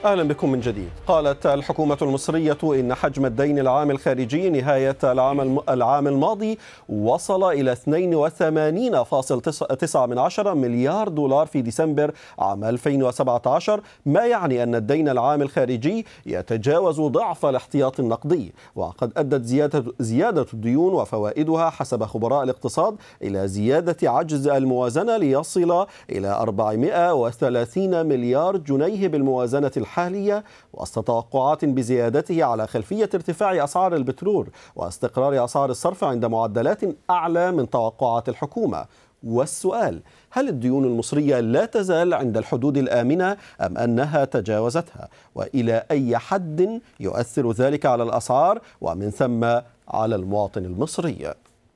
اهلا بكم من جديد. قالت الحكومه المصريه ان حجم الدين العام الخارجي نهايه العام العام الماضي وصل الى 82.9 مليار دولار في ديسمبر عام 2017 ما يعني ان الدين العام الخارجي يتجاوز ضعف الاحتياط النقدي وقد ادت زياده زياده الديون وفوائدها حسب خبراء الاقتصاد الى زياده عجز الموازنه ليصل الى 430 مليار جنيه بالموازنه الحالية وسط توقعات بزيادته على خلفية ارتفاع أسعار البترول واستقرار أسعار الصرف عند معدلات أعلى من توقعات الحكومة والسؤال هل الديون المصرية لا تزال عند الحدود الآمنة أم أنها تجاوزتها وإلى أي حد يؤثر ذلك على الأسعار ومن ثم على المواطن المصري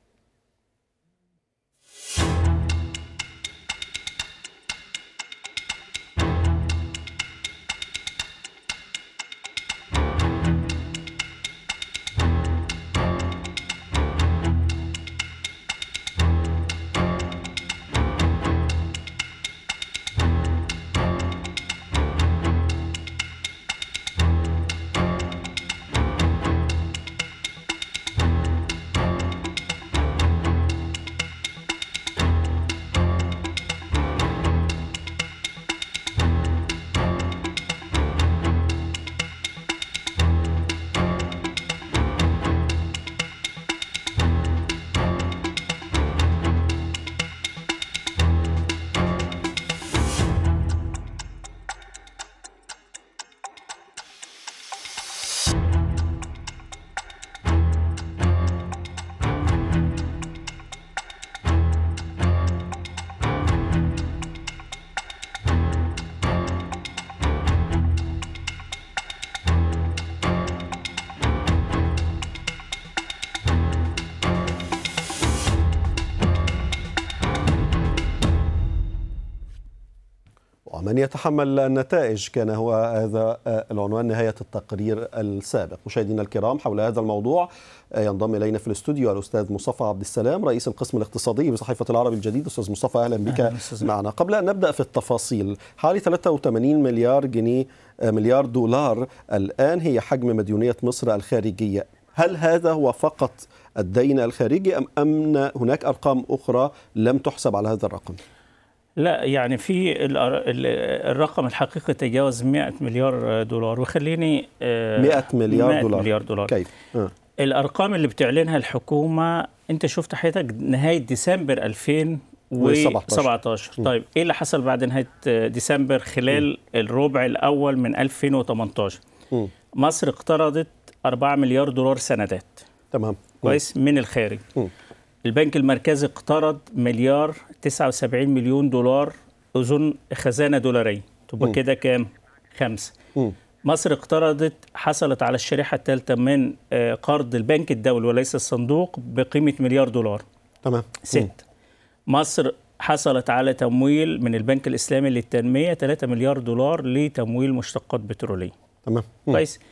ومن يتحمل النتائج كان هو هذا العنوان نهاية التقرير السابق مشاهدينا الكرام حول هذا الموضوع ينضم إلينا في الاستوديو الأستاذ مصطفى عبد السلام رئيس القسم الاقتصادي بصحيفة العربي الجديد أستاذ مصطفى أهلا بك أهلا معنا قبل أن نبدأ في التفاصيل حوالي 83 مليار جنيه مليار دولار الآن هي حجم مديونية مصر الخارجية هل هذا هو فقط الدين الخارجي أم أن هناك أرقام أخرى لم تحسب على هذا الرقم؟ لا يعني في الرقم الحقيقي تجاوز 100 مليار دولار وخليني 100 مليار 100 دولار مليار دولار كيف؟ آه. الارقام اللي بتعلنها الحكومه انت شفت حضرتك نهايه ديسمبر 2017 طيب ايه اللي حصل بعد نهايه ديسمبر خلال م. الربع الاول من 2018 م. مصر اقترضت 4 مليار دولار سندات تمام كويس من الخارج م. البنك المركزي اقترض مليار 79 مليون دولار اذن خزانه دولاريه تبقى كده كام؟ خمسه م. مصر اقترضت حصلت على الشريحه الثالثه من قرض البنك الدولي وليس الصندوق بقيمه مليار دولار تمام ست مصر حصلت على تمويل من البنك الاسلامي للتنميه 3 مليار دولار لتمويل مشتقات بتروليه تمام كويس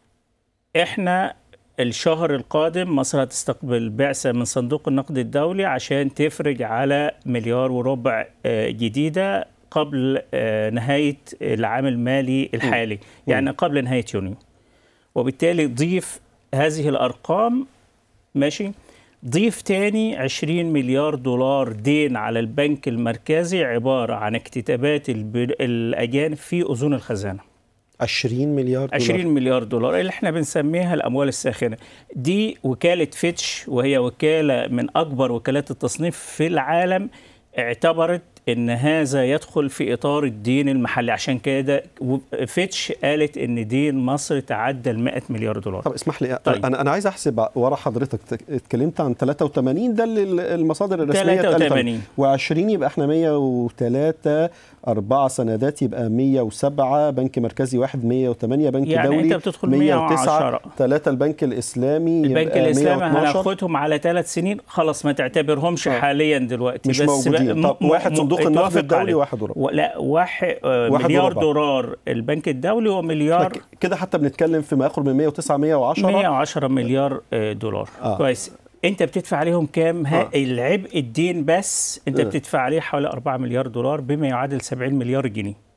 احنا الشهر القادم مصر هتستقبل بعثة من صندوق النقد الدولي عشان تفرج على مليار وربع جديدة قبل نهاية العام المالي الحالي يعني قبل نهاية يونيو وبالتالي ضيف هذه الأرقام ماشي ضيف تاني 20 مليار دولار دين على البنك المركزي عبارة عن اكتتابات الأجانب في أذون الخزانة 20 مليار دولار 20 مليار دولار اللي احنا بنسميها الاموال الساخنه دي وكاله فيتش وهي وكاله من اكبر وكالات التصنيف في العالم اعتبرت ان هذا يدخل في اطار الدين المحلي عشان كده فيتش قالت ان دين مصر تعدى ال 100 مليار دولار طب اسمح لي طيب. انا انا عايز احسب ورا حضرتك اتكلمت عن 83 ده اللي المصادر الرسميه 83 و20 يبقى احنا 103 أربعة سندات يبقى 107 بنك مركزي واحد 108 بنك يعني دولي انت بتدخل 110 ثلاثة البنك الإسلامي البنك الإسلامي هناخدهم على ثلاث سنين خلاص ما تعتبرهمش آه. حاليا دلوقتي مش بس موجودين طب واحد صندوق النقد الدولي واحد وربع و... لا واحد, واحد مليار وربع. دولار البنك الدولي ومليار كده حتى بنتكلم في ما يقرب من 109 110 110 مليار دولار آه. كويس انت بتدفع عليهم كام آه. العبء الدين بس انت آه. بتدفع عليه حوالي 4 مليار دولار بما يعادل 70 مليار جنيه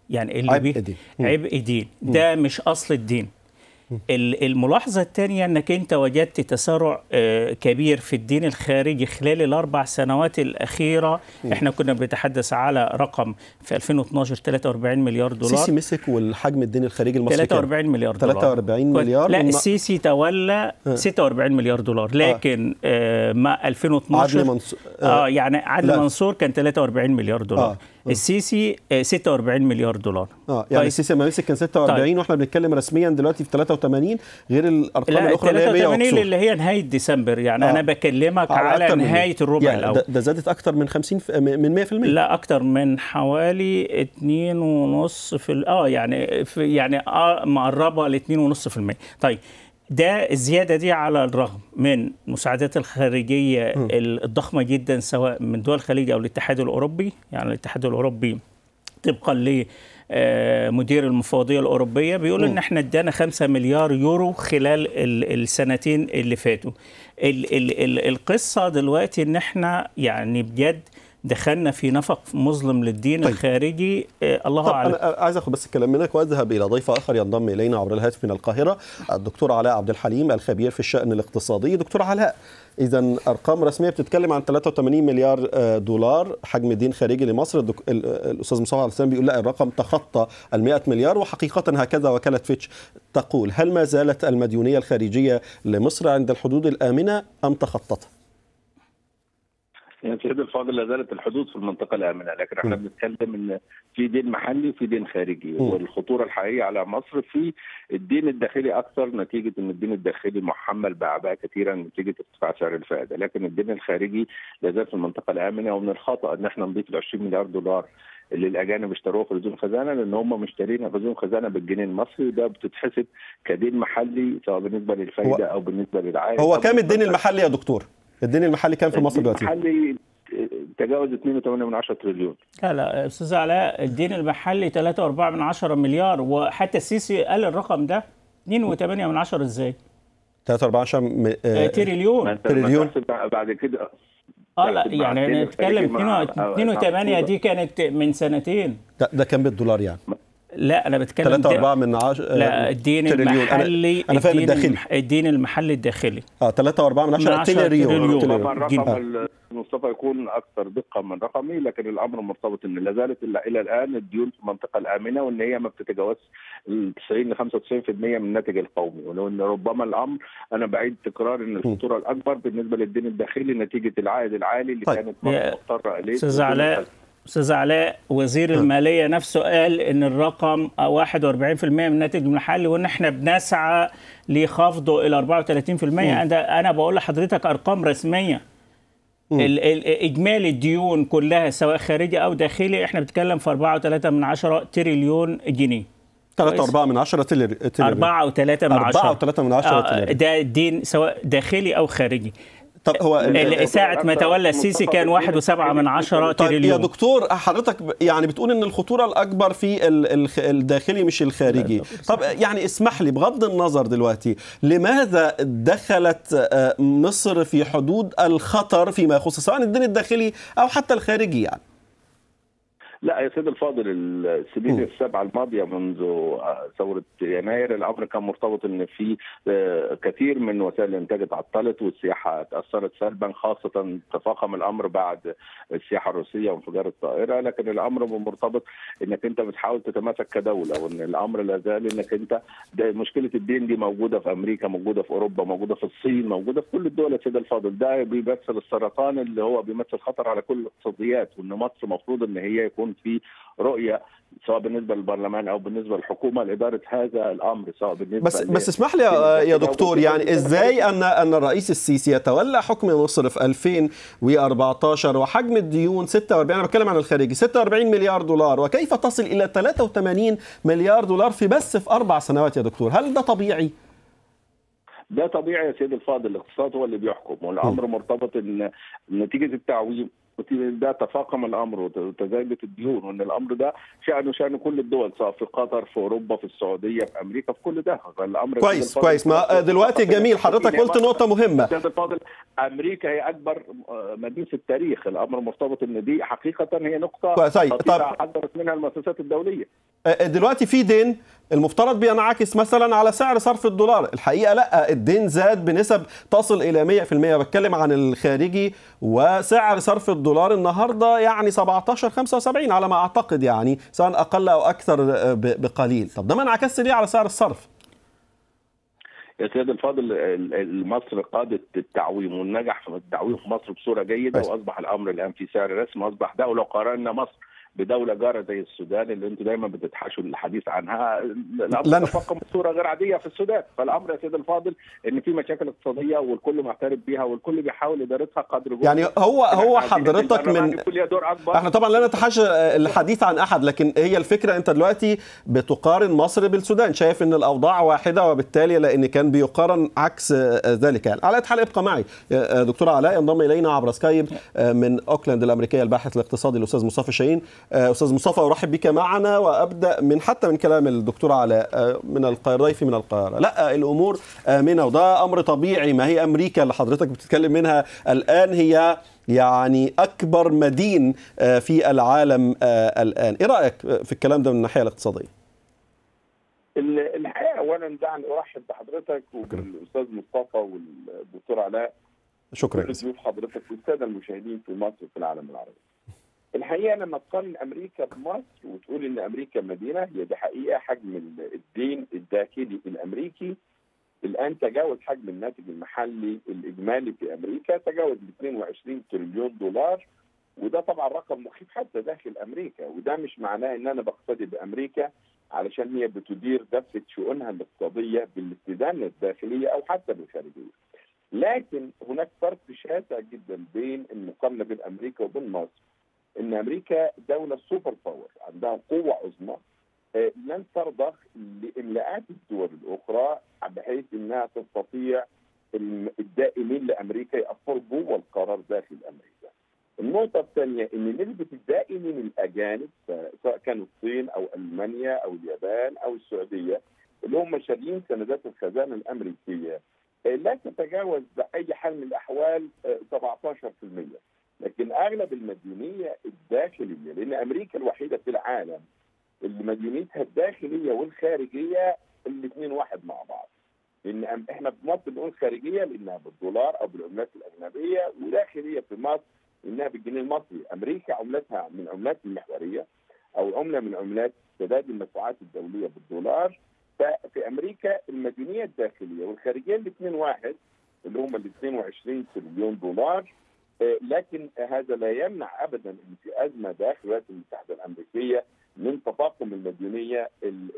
يعني اللي عبء بي- دين. مم. عبء دين ده مش اصل الدين ال- الملاحظة الثانية أنك أنت وجدت تسارع آه، كبير في الدين الخارجي خلال الأربع سنوات الأخيرة إحنا كنا بنتحدث على رقم في 2012 43 مليار دولار السيسي مسك والحجم الدين الخارجي المصري كام؟ 43 مليار دولار 43 كويس. مليار لا وما- السيسي تولى 46 مليار دولار لكن آه مع 2012 عدلي منصور اه يعني عادل لا. منصور كان 43 مليار دولار آه، آه. السيسي آه 46 مليار دولار اه يعني كويس. السيسي لما مسك كان 46 واحنا بنتكلم رسميا دلوقتي في 83 غير الارقام لا الاخرى اللي هي 100 83 وكسور اللي هي نهايه ديسمبر يعني آه. انا بكلمك على على, أكتر من نهايه مية. الربع يعني الاول ده, ده زادت اكتر من 50 في من 100% لا اكتر من حوالي 2 ونص في ال- اه يعني في يعني اه مقربه ل 2 ونص في المية طيب ده الزياده دي على الرغم من المساعدات الخارجيه الضخمه جدا سواء من دول الخليج او الاتحاد الاوروبي يعني الاتحاد الاوروبي طبقا ل آه، مدير المفوضيه الاوروبيه بيقول ان احنا ادانا 5 مليار يورو خلال ال- السنتين اللي فاتوا ال ال ال القصه دلوقتي ان احنا يعني بجد دخلنا في نفق مظلم للدين طيب. الخارجي آه الله طب اعلم انا عايز اخد بس الكلام منك واذهب الى ضيف اخر ينضم الينا عبر الهاتف من القاهره الدكتور علاء عبد الحليم الخبير في الشان الاقتصادي دكتور علاء اذا ارقام رسميه بتتكلم عن 83 مليار آه، دولار حجم دين خارجي لمصر الدك... ال- آه، الاستاذ مصطفى على السلام بيقول لا الرقم تخطى ال 100 مليار وحقيقه هكذا وكاله فيتش تقول هل ما زالت المديونيه الخارجيه لمصر عند الحدود الامنه ام تخطتها؟ يعني سيد الفاضل لا زالت الحدود في المنطقه الامنه لكن احنا م. بنتكلم ان في دين محلي وفي دين خارجي م. والخطوره الحقيقيه على مصر في الدين الداخلي اكثر نتيجه ان الدين الداخلي محمل باعباء كثيره نتيجه ارتفاع سعر الفائده لكن الدين الخارجي لا زال في المنطقه الامنه ومن الخطا ان احنا نضيف ال 20 مليار دولار اللي الاجانب اشتروه في رزوم خزانه لان هم مشترين رزوم خزانه بالجنيه المصري وده بتتحسب كدين محلي سواء بالنسبه للفائده او بالنسبه للعائد هو أو كام الدين بالنسبة- المحلي يا دكتور؟ الدين المحلي كام في مصر دلوقتي؟ المحلي تجاوز 2.8 من 10 تريليون لا لا استاذ علاء الدين المحلي 3.4 من عشرة مليار وحتى السيسي قال الرقم ده 2.8 من عشرة ازاي 3 14 م... آه، آه، ما تريليون انت لما تريليون. تحسب بعد كده اه لا تحسب مع يعني الدين نتكلم الخارجي مع- 2 و8 دي كانت من سنتين ده, ده كام بالدولار يعني؟ لا انا بتكلم 3 ده- 4 من 10 لا الدين المحلي انا فاهم الدين الداخلي المح- الدين المحلي الداخلي اه 3 4 من 10 من عشرة تريليون تريليون. تريليون. طبعا جدا. رقم مصطفى يكون اكثر دقه من رقمي لكن الامر مرتبط ان لا زالت إلا الى الان الديون في المنطقه الامنه وان هي ما بتتجاوزش ال 90 ل 95% من الناتج القومي ولو ان ربما الامر انا بعيد تكرار ان الخطوره الاكبر بالنسبه للدين الداخلي نتيجه العائد العالي اللي طيب. كانت يا مصر مضطره اليه استاذ علاء استاذ علاء وزير الماليه نفسه قال ان الرقم 41% من الناتج المحلي وان احنا بنسعى لخفضه الى 34% انا انا بقول لحضرتك ارقام رسميه ال- ال- اجمالي الديون كلها سواء خارجي او داخلي احنا بنتكلم في 4.3 من عشرة تريليون جنيه 3 كويس. 4 من 10 تريليون أربعة وثلاثة من عشرة أربعة وثلاثة من عشرة آه، تريليون. ده الدين سواء داخلي أو خارجي طب هو ال- ال- ساعة ما تولى السيسي كان واحد وسبعة من عشرة طيب يا تريليون دكتور حضرتك ب- يعني بتقول ان الخطوره الاكبر في ال- الخ- الداخلي مش الخارجي طب يعني اسمح لي بغض النظر دلوقتي لماذا دخلت آه، مصر في حدود الخطر فيما يخص سواء الدين الداخلي او حتى الخارجي يعني لا يا سيد الفاضل السنين السبعه الماضيه منذ ثوره يناير الامر كان مرتبط ان في كثير من وسائل الانتاج اتعطلت والسياحه تاثرت سلبا خاصه تفاقم الامر بعد السياحه الروسيه وانفجار الطائره لكن الامر مرتبط انك انت بتحاول تتماسك كدوله وان الامر لا زال انك انت مشكله الدين دي موجوده في امريكا موجوده في اوروبا موجوده في الصين موجوده في كل الدول يا سيد الفاضل ده بيمثل السرطان اللي هو بيمثل خطر على كل الاقتصاديات وان مصر المفروض ان هي يكون في رؤيه سواء بالنسبه للبرلمان او بالنسبه للحكومه لاداره هذا الامر سواء بالنسبه بس بس اسمح لي يا, يا دكتور يعني ازاي ان ان الرئيس السيسي يتولى حكم مصر في 2014 وحجم الديون 46 انا بتكلم عن الخارجي 46 مليار دولار وكيف تصل الى 83 مليار دولار في بس في اربع سنوات يا دكتور هل ده طبيعي؟ ده طبيعي يا سيدي الفاضل الاقتصاد هو اللي بيحكم والامر مرتبط ان نتيجه التعويم ده تفاقم الامر وتزايدت الديون وان الامر ده شانه شان كل الدول سواء في قطر في اوروبا في السعوديه في امريكا في كل ده الامر كويس كويس ما دلوقتي جميل حضرتك قلت نقطه مهمه سيد الفاضل امريكا هي اكبر مدينه في التاريخ الامر مرتبط ان دي حقيقه هي نقطه طيب طب حذرت منها المؤسسات الدوليه دلوقتي في دين المفترض بينعكس مثلا على سعر صرف الدولار الحقيقه لا الدين زاد بنسب تصل الى 100% بتكلم عن الخارجي وسعر صرف الدولار النهارده يعني 17 75 على ما اعتقد يعني سواء اقل او اكثر بقليل طب ده ما انعكسش ليه على سعر الصرف يا سيد الفاضل مصر قادت التعويم والنجح في التعويم في مصر بصوره جيده واصبح الامر الان في سعر رسمي اصبح ده ولو قارنا مصر بدوله جاره زي السودان اللي انتم دايما بتتحاشوا الحديث عنها الامر تفاقم بصوره غير عاديه في السودان فالامر يا سيدي الفاضل ان في مشاكل اقتصاديه والكل معترف بيها والكل بيحاول ادارتها قدر يعني هو هو حضرتك من دور أكبر. احنا طبعا لا نتحاشى الحديث عن احد لكن هي الفكره انت دلوقتي بتقارن مصر بالسودان شايف ان الاوضاع واحده وبالتالي لان كان بيقارن عكس ذلك يعني على حال ابقى معي دكتور علاء ينضم الينا عبر سكايب من اوكلاند الامريكيه الباحث الاقتصادي الاستاذ مصطفى شاهين استاذ مصطفى ارحب بك معنا وابدا من حتى من كلام الدكتور علاء من القاهره ضيفي من القاهره لا الامور امنه وده امر طبيعي ما هي امريكا اللي حضرتك بتتكلم منها الان هي يعني اكبر مدين في العالم الان ايه رايك في الكلام ده من الناحيه الاقتصاديه الحقيقه اولا دعني ارحب بحضرتك وبالاستاذ مصطفى والدكتور علاء شكرا ضيوف حضرتك والساده المشاهدين في مصر وفي العالم العربي الحقيقه لما تقارن امريكا بمصر وتقول ان امريكا مدينه هي دي حقيقه حجم الدين الداخلي الامريكي الان تجاوز حجم الناتج المحلي الاجمالي في امريكا تجاوز 22 تريليون دولار وده طبعا رقم مخيف حتى داخل امريكا وده مش معناه ان انا بقتدي بامريكا علشان هي بتدير دفه شؤونها الاقتصاديه بالاستدانه الداخليه او حتى بالخارجيه. لكن هناك فرق شاسع جدا بين المقارنه بين امريكا وبين مصر. ان امريكا دوله سوبر باور عندها قوه عظمى لن ترضخ لاملاءات الدول الاخرى بحيث انها تستطيع الدائمين لامريكا ياثروا جوه القرار داخل امريكا. النقطة الثانية إن نسبة الدائمين الأجانب سواء كانوا الصين أو ألمانيا أو اليابان أو السعودية اللي هم شاريين سندات الخزانة الأمريكية لا تتجاوز بأي حال من الأحوال 17% لكن اغلب المديونيه الداخليه لان امريكا الوحيده في العالم اللي مديونيتها الداخليه والخارجيه الاثنين واحد مع بعض لان احنا في مصر بنقول خارجيه لانها بالدولار او بالعملات الاجنبيه وداخليه في مصر انها بالجنيه المصري امريكا عملتها من عملات المحوريه او عمله من عملات سداد المدفوعات الدوليه بالدولار ففي امريكا المديونيه الداخليه والخارجيه الاثنين واحد اللي هم ال 22 تريليون دولار لكن هذا لا يمنع ابدا ان في ازمه داخل الولايات المتحده الامريكيه من تفاقم المديونيه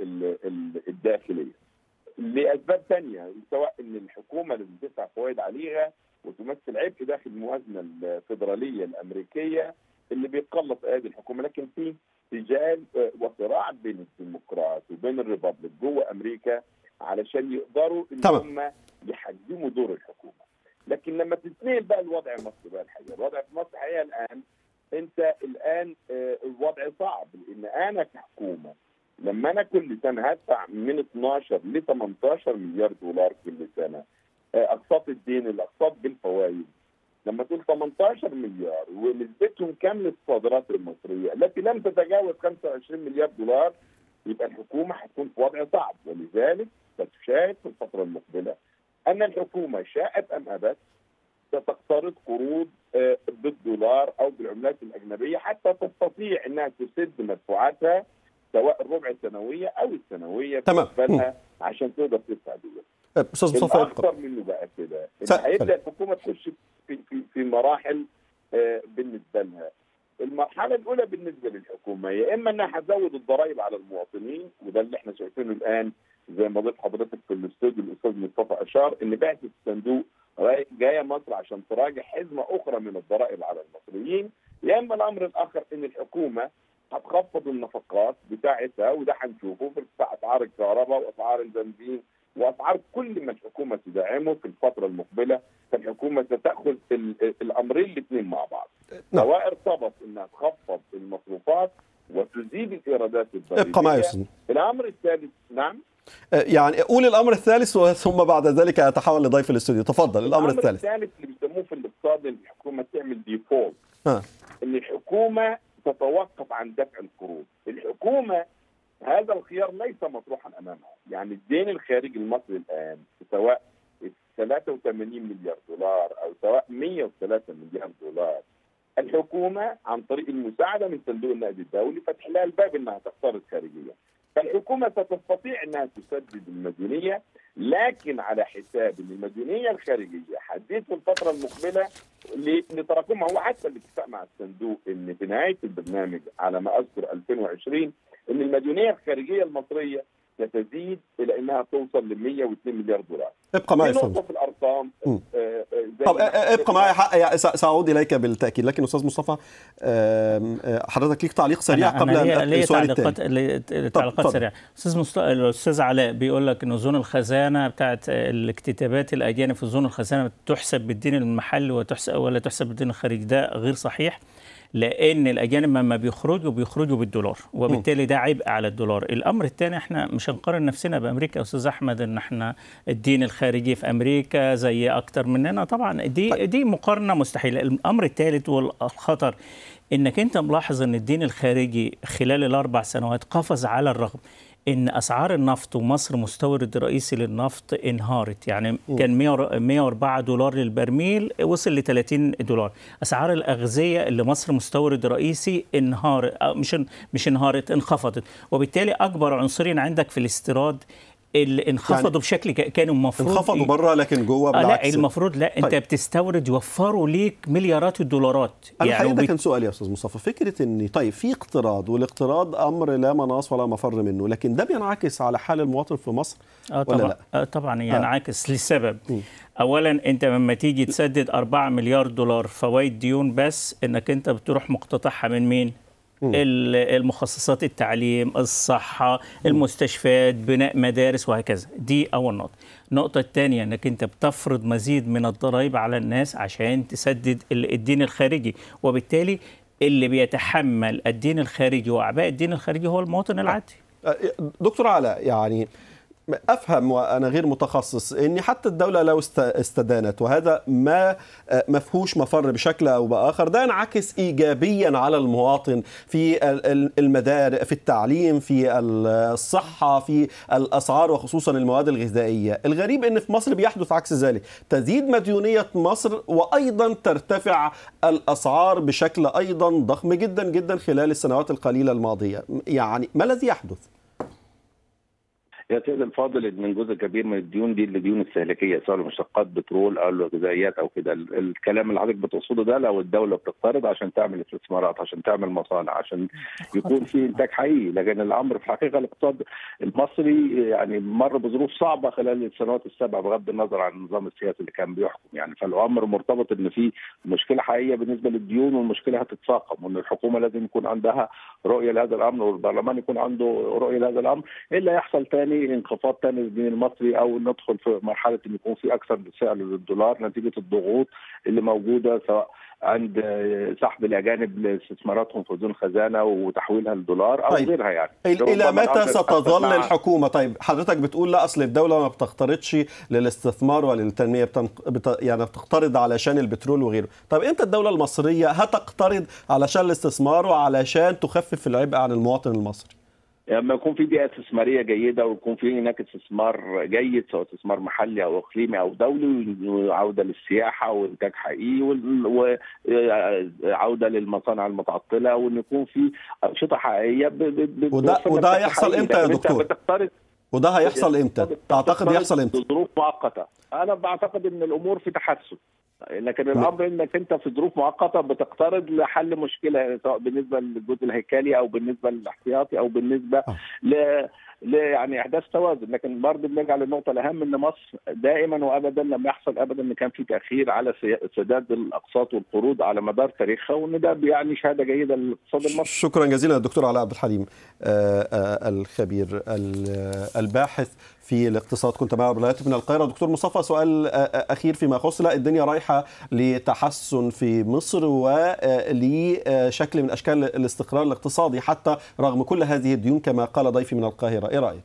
الداخليه. لاسباب ثانيه سواء ان الحكومه اللي بتدفع فوائد عليها وتمثل عبء داخل الموازنه الفدراليه الامريكيه اللي بيقلص ايادي الحكومه لكن في سجال وصراع بين الديمقراط وبين الريبابليك جوه امريكا علشان يقدروا ان هم يحجموا دور الحكومه. لكن لما تتنقل بقى الوضع مصر بقى الحقيقه، الوضع في مصر الحقيقه الان انت الان الوضع صعب لان انا كحكومه لما انا كل سنه هدفع من 12 ل 18 مليار دولار كل سنه اقساط الدين الاقساط بالفوائد لما تقول 18 مليار ونسبتهم كام للصادرات المصريه التي لم تتجاوز 25 مليار دولار يبقى الحكومه هتكون في وضع صعب ولذلك ستشاهد في الفتره المقبله ان الحكومه شاءت ام ابت ستقترض قروض بالدولار او بالعملات الاجنبيه حتى تستطيع انها تسد مدفوعاتها سواء الربع السنويه او السنويه تمام بالنسبه عشان تقدر تدفع دول. استاذ مصطفى الاكثر منه بقى كده ان هيبدا الحكومه تخش في في في مراحل بالنسبه لها. المرحله الاولى بالنسبه للحكومه يا اما انها هتزود الضرائب على المواطنين وده اللي احنا شايفينه الان زي ما ضيف حضرتك في الاستوديو الاستاذ مصطفى اشار ان بعثه الصندوق جايه مصر عشان تراجع حزمه اخرى من الضرائب على المصريين يا اما الامر الاخر ان الحكومه هتخفض النفقات بتاعتها وده هنشوفه في ارتفاع اسعار الكهرباء واسعار البنزين واسعار كل ما الحكومه تدعمه في الفتره المقبله فالحكومه ستاخذ الامرين الاثنين مع بعض. نعم. سواء ارتبط انها تخفض المصروفات وتزيد الايرادات الضريبيه ابقى معي يا استاذ الامر الثالث نعم يعني قول الامر الثالث ثم بعد ذلك اتحول لضيف الاستوديو تفضل الامر الثالث الثالث اللي بيسموه في الاقتصاد ان الحكومه تعمل ديفولت ها. ان الحكومه تتوقف عن دفع القروض الحكومه هذا الخيار ليس مطروحا امامها يعني الدين الخارجي المصري الان سواء 83 مليار دولار او سواء 103 مليار دولار الحكومه عن طريق المساعده من صندوق النقد الدولي فتح لها الباب انها تقترض خارجيا فالحكومه ستستطيع انها تسدد المديونيه لكن على حساب ان المديونيه الخارجيه حددت في الفتره المقبله لتراكمها هو حتى الاتفاق مع الصندوق ان في نهايه البرنامج على ما اذكر 2020 ان المديونيه الخارجيه المصريه ستزيد الى انها توصل ل 102 مليار دولار. ابقى معي في نقطه في الارقام مم. آه، آه، زي طب ما ابقى معي حق يعني س- ساعود اليك بالتاكيد لكن استاذ مصطفى آم، آه، حضرتك ليك تعليق سريع أنا- قبل أنا ان ليا- أنقل ليا السؤال الثاني تعليقات ليا تعليقات اتفضل. سريعه استاذ مست... الاستاذ علاء بيقول لك ان زون الخزانه بتاعت الاكتتابات الاجانب في زون الخزانه تحسب بالدين المحلي وتحسب ولا تحسب بالدين الخارجي ده غير صحيح لان الاجانب لما بيخرجوا بيخرجوا بالدولار وبالتالي ده عبء على الدولار الامر الثاني احنا مش هنقارن نفسنا بامريكا يا استاذ احمد ان احنا الدين الخارجي في امريكا زي اكتر مننا طبعا دي دي مقارنه مستحيله الامر الثالث والخطر انك انت ملاحظ ان الدين الخارجي خلال الاربع سنوات قفز على الرغم ان اسعار النفط ومصر مستورد رئيسي للنفط انهارت يعني كان 100 104 دولار للبرميل وصل ل 30 دولار اسعار الاغذيه اللي مصر مستورد رئيسي انهار أو مش مش انهارت انخفضت وبالتالي اكبر عنصرين عندك في الاستيراد اللي انخفضوا يعني بشكل ك- كانوا المفروض انخفضوا بره لكن جوه آه لا بالعكس المفروض لا انت طيب. بتستورد يوفروا ليك مليارات الدولارات انا الحقيقه ده وبت- كان سؤال يا استاذ مصطفى فكره ان طيب في اقتراض والاقتراض امر لا مناص ولا مفر منه لكن ده بينعكس على حال المواطن في مصر اه ولا طبعا لا؟ آه طبعا ينعكس لسبب م. اولا انت لما تيجي تسدد 4 مليار دولار فوائد ديون بس انك انت بتروح مقتطعها من مين ال- المخصصات التعليم الصحة المستشفيات بناء مدارس وهكذا دي أول نقطة النقطة الثانية أنك أنت بتفرض مزيد من الضرائب على الناس عشان تسدد ال- الدين الخارجي وبالتالي اللي بيتحمل الدين الخارجي وأعباء الدين الخارجي هو المواطن العادي دكتور علاء يعني افهم وانا غير متخصص ان حتى الدوله لو است- استدانت وهذا ما مفهوش مفر بشكل او باخر ده ينعكس ايجابيا على المواطن في ال- ال- المدارس في التعليم في الصحه في الاسعار وخصوصا المواد الغذائيه الغريب ان في مصر بيحدث عكس ذلك تزيد مديونيه مصر وايضا ترتفع الاسعار بشكل ايضا ضخم جدا جدا خلال السنوات القليله الماضيه يعني ما الذي يحدث يا سيدي الفاضل ان جزء كبير من الديون دي الديون السهلكيه سواء مشتقات بترول او الغذائيات او كده ال- الكلام اللي حضرتك بتقصده ده لو الدوله بتقترض عشان تعمل استثمارات عشان تعمل مصانع عشان يكون في انتاج حقيقي لكن الامر في الحقيقه الاقتصاد المصري يعني مر بظروف صعبه خلال السنوات السبع بغض النظر عن النظام السياسي اللي كان بيحكم يعني فالامر مرتبط ان في مشكله حقيقيه بالنسبه للديون والمشكله هتتفاقم وان الحكومه لازم يكون عندها رؤيه لهذا الامر والبرلمان يكون عنده رؤيه لهذا الامر الا يحصل تاني انخفاض تاني للجنيه المصري او ندخل في مرحله ان يكون في اكثر سعر للدولار نتيجه الضغوط اللي موجوده سواء عند سحب الاجانب لاستثماراتهم في زون خزانه وتحويلها للدولار او طيب. غيرها يعني الى ربما متى الأمر ستظل مع- الحكومه طيب حضرتك بتقول لا اصل الدوله ما بتقترضش للاستثمار وللتنميه بتنق... بت... يعني بتقترض علشان البترول وغيره طيب امتى الدوله المصريه هتقترض علشان الاستثمار وعلشان تخفف العبء عن المواطن المصري لما يكون في بيئه استثماريه جيده ويكون في هناك استثمار جيد سواء استثمار محلي او اقليمي او دولي وعوده للسياحه وانتاج حقيقي وال- وعوده للمصانع المتعطله وان يكون في انشطه حقيقيه ب- ب- ب- وده- بتوفر وده لك هيحصل حقيقي. امتى يا لكن أنت دكتور؟ بتقترض وده هيحصل امتى تعتقد بتقترض يحصل امتى ظروف مؤقته انا بعتقد ان الامور في تحسن لكن الامر انك انت في ظروف مؤقته بتقترض لحل مشكله سواء بالنسبه للجزء الهيكلي او بالنسبه للاحتياطي او بالنسبه آه. ل ل يعني احداث توازن لكن برضه بنرجع للنقطه الاهم ان مصر دائما وابدا لم يحصل ابدا ان كان في تاخير على سي- سداد الاقساط والقروض على مدار تاريخها وان ده يعني شهاده جيده للاقتصاد المصري شكرا جزيلا الدكتور علاء عبد الحليم آه، آه، الخبير ال- الباحث في الاقتصاد كنت معه بالولايات من القاهره دكتور مصطفى سؤال آه، آه، اخير فيما يخص لا الدنيا رايحه واضحة لتحسن في مصر ولشكل من أشكال الاستقرار الاقتصادي حتى رغم كل هذه الديون كما قال ضيفي من القاهرة إيه رأيك؟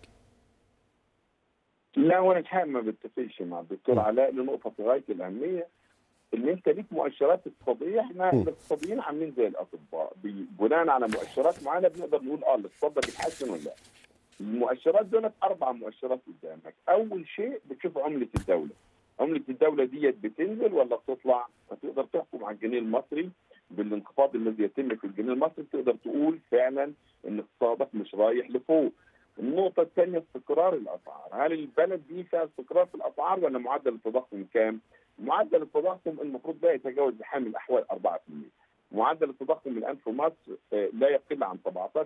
لا وانا الحقيقه ما بتفقش مع الدكتور علاء لنقطه في غايه الاهميه ان انت ليك مؤشرات اقتصاديه احنا م. الاقتصاديين عاملين زي الاطباء بي- بناء على مؤشرات معينه بنقدر نقول اه الاقتصاد ده بيتحسن ولا لا المؤشرات دول اربع مؤشرات قدامك اول شيء بتشوف عمله الدوله عمله الدوله ديت بتنزل ولا بتطلع فتقدر تحكم على الجنيه المصري بالانخفاض الذي يتم في الجنيه المصري تقدر تقول فعلا ان اقتصادك مش رايح لفوق النقطة الثانية استقرار الأسعار، هل البلد دي فيها استقرار في الأسعار ولا معدل التضخم كام؟ معدل التضخم المفروض لا يتجاوز بحال الأحوال 4%. معدل التضخم الآن في مصر آه، لا يقل عن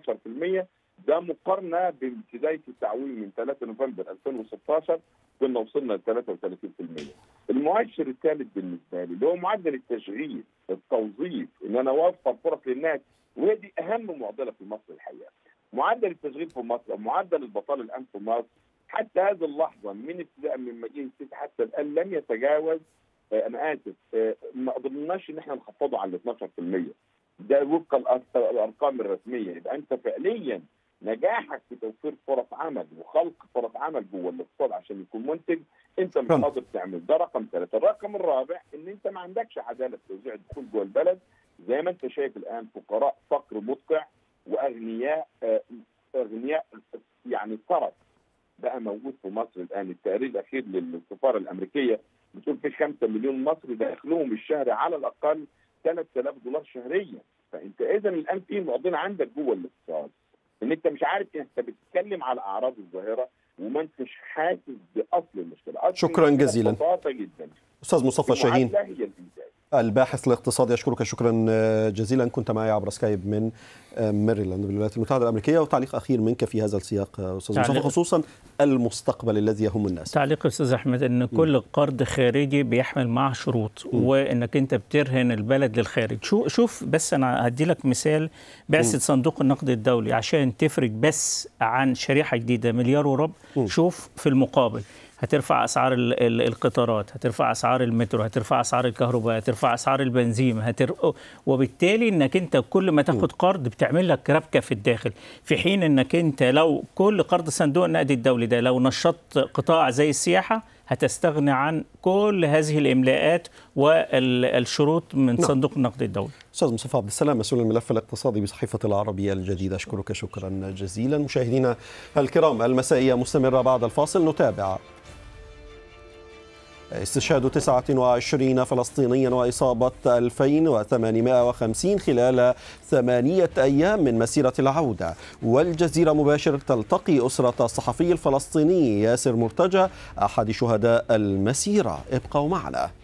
17% ده مقارنة بابتداية التعويم من 3 نوفمبر 2016 كنا وصلنا ل 33%. المؤشر الثالث بالنسبة لي اللي هو معدل التشغيل، التوظيف، إن أنا أوفر فرص للناس وهي دي أهم معضلة في مصر الحقيقة. معدل التشغيل في مصر معدل البطاله الان في مصر حتى هذه اللحظه من ابتداء من مدينه السيتي حتى الان لم يتجاوز آه انا اسف آه ما قدرناش ان احنا نخفضه على 12% ده وفق الأر- الارقام الرسميه يبقى انت فعليا نجاحك في توفير فرص عمل وخلق فرص عمل جوه الاقتصاد عشان يكون منتج انت مش شكراً. قادر تعمل ده رقم ثلاثه، الرقم الرابع ان انت ما عندكش عداله في توزيع الدخول جوه البلد زي ما انت شايف الان فقراء فقر مدقع واغنياء آه، اغنياء يعني طرف بقى موجود في مصر الان التقرير الاخير للسفاره الامريكيه بتقول في 5 مليون مصري دخلهم الشهري على الاقل 3000 دولار شهريا فانت اذا الان في معضله عندك جوه الاقتصاد ان انت مش عارف انت بتتكلم على اعراض الظاهره وما انتش حاسس باصل المشكله أصل شكراً المشكلة جزيلاً. ببساطه جدا أستاذ مصطفى شاهين المعادلة هي الانتاج الباحث الاقتصادي أشكرك شكرا جزيلا كنت معي عبر سكايب من ميريلاند بالولايات المتحدة الأمريكية وتعليق أخير منك في هذا السياق أستاذ مصطفى تعليق. خصوصا المستقبل الذي يهم الناس تعليق استاذ احمد ان كل قرض خارجي بيحمل معه شروط وانك انت بترهن البلد للخارج شو شوف بس انا هدي لك مثال بعثه صندوق النقد الدولي عشان تفرج بس عن شريحه جديده مليار وربع شوف في المقابل هترفع اسعار ال- ال- القطارات هترفع اسعار المترو هترفع اسعار الكهرباء هترفع اسعار البنزين هتر... وبالتالي انك انت كل ما تاخد قرض بتعمل لك ربكه في الداخل في حين انك انت لو كل قرض صندوق النقد الدولي ده لو نشطت قطاع زي السياحه هتستغني عن كل هذه الاملاءات والشروط من صندوق النقد الدولي أستاذ مصطفى عبد السلام مسؤول الملف الاقتصادي بصحيفة العربية الجديدة أشكرك شكرا جزيلا مشاهدينا الكرام المسائية مستمرة بعد الفاصل نتابع استشهاد 29 فلسطينيا وإصابة 2850 خلال ثمانية أيام من مسيرة العودة والجزيرة مباشر تلتقي أسرة الصحفي الفلسطيني ياسر مرتجى أحد شهداء المسيرة ابقوا معنا